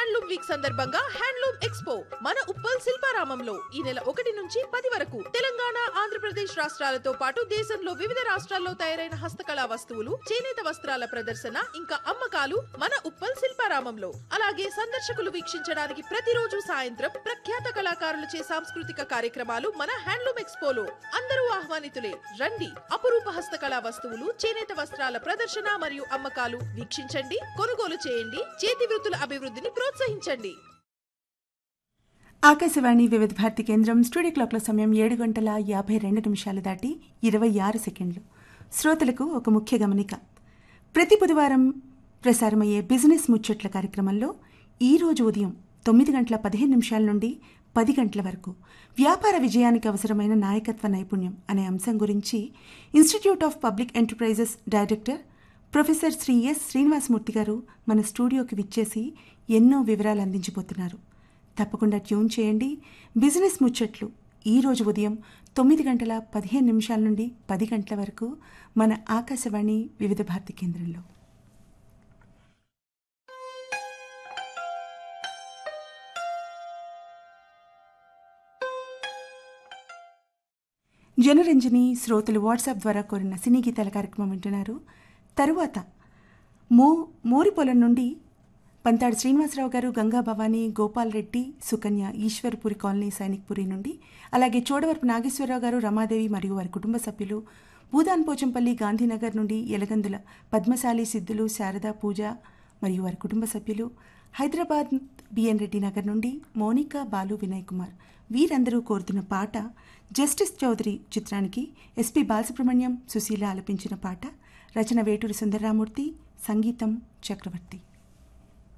handloom week సందర్భంగా handloom expo మన ఉప్పల్ శిల్పారామంలో ఈ నెల ఒకటి నుంచి పది వరకు తెలంగాణ ఆంధ్రప్రదేశ్ రాష్ట్రాలతో పాటు దేశంలో వివిధ రాష్ట్రాల్లో తయారైన హస్తకళా వస్తువులు చేనేత వస్త్రాల ప్రదర్శన ఇంకా అమ్మకాలు మన ఉప్పల్ శిల్పారామంలో అలాగే సందర్శకులు వీక్షించడానికి ప్రతిరోజు సాయంత్రం ప్రఖ్యాత కళాకారులచే సాంస్కృతిక కార్యక్రమాలు మన హ్యాండ్లూమ్ ఎక్స్పోలో అందరూ ఆహ్వానితులే రండి అపురూప హస్తకళా వస్తువులు చేనేత వస్త్రాల ప్రదర్శన మరియు అమ్మకాలు వీక్షించండి కొనుగోలు చేయండి చేతి వృత్తుల అభివృద్ధిని ప్రోత్సహించండి ఆకాశవాణి వివిధ భారతి కేంద్రం స్టూడియో క్లాక్ల సమయం ఏడు గంటల యాభై రెండు నిమిషాలు దాటి ఇరవై ఆరు సెకండ్లు శ్రోతలకు ఒక ముఖ్య గమనిక ప్రతి బుధవారం ప్రసారమయ్యే బిజినెస్ ముచ్చట్ల కార్యక్రమంలో ఈ రోజు ఉదయం తొమ్మిది గంటల పదిహేను నిమిషాల నుండి పది గంటల వరకు వ్యాపార విజయానికి అవసరమైన నాయకత్వ నైపుణ్యం అనే అంశం గురించి institute of public enterprises director professor Shri S Srinivasamurthy గారు మన స్టూడియోకి విచ్చేసి ఎన్నో వివరాలు అందించబోతున్నారు తప్పకుండా ట్యూన్ చేయండి బిజినెస్ ముచ్చట్లు ఈ రోజు ఉదయం తొమ్మిది గంటల పదిహేను నిమిషాల నుండి పది గంటల వరకు మన ఆకాశవాణి వివిధ భారతి కేంద్రంలో జనరంజని శ్రోతలు వాట్సాప్ ద్వారా కోరిన సినీ గీతాల కార్యక్రమం వింటున్నారు తరువాత మో మోరిపొలం నుండి పంతాడు శ్రీనివాసరావు గారు గంగా భవానీ గోపాల్ రెడ్డి సుకన్య ఈశ్వర్పురి కాలనీ సైనిక్పురి నుండి అలాగే చోడవరపు నాగేశ్వరరావు గారు రమాదేవి మరియు వారి కుటుంబ సభ్యులు భూదాన్ పోచంపల్లి గాంధీనగర్ నుండి ఎలగందుల పద్మశాలి సిద్ధులు శారద పూజ మరియు వారి కుటుంబ సభ్యులు హైదరాబాద్ బిఎన్ రెడ్డి నగర్ నుండి మోనికా బాలు వినయ్ కుమార్ వీరందరూ కోరుతున్న పాట జస్టిస్ చౌదరి చిత్రానికి ఎస్పి బాలసుబ్రహ్మణ్యం సుశీల ఆలపించిన పాట రచన వేటూరి సుందరరామూర్తి సంగీతం చక్రవర్తి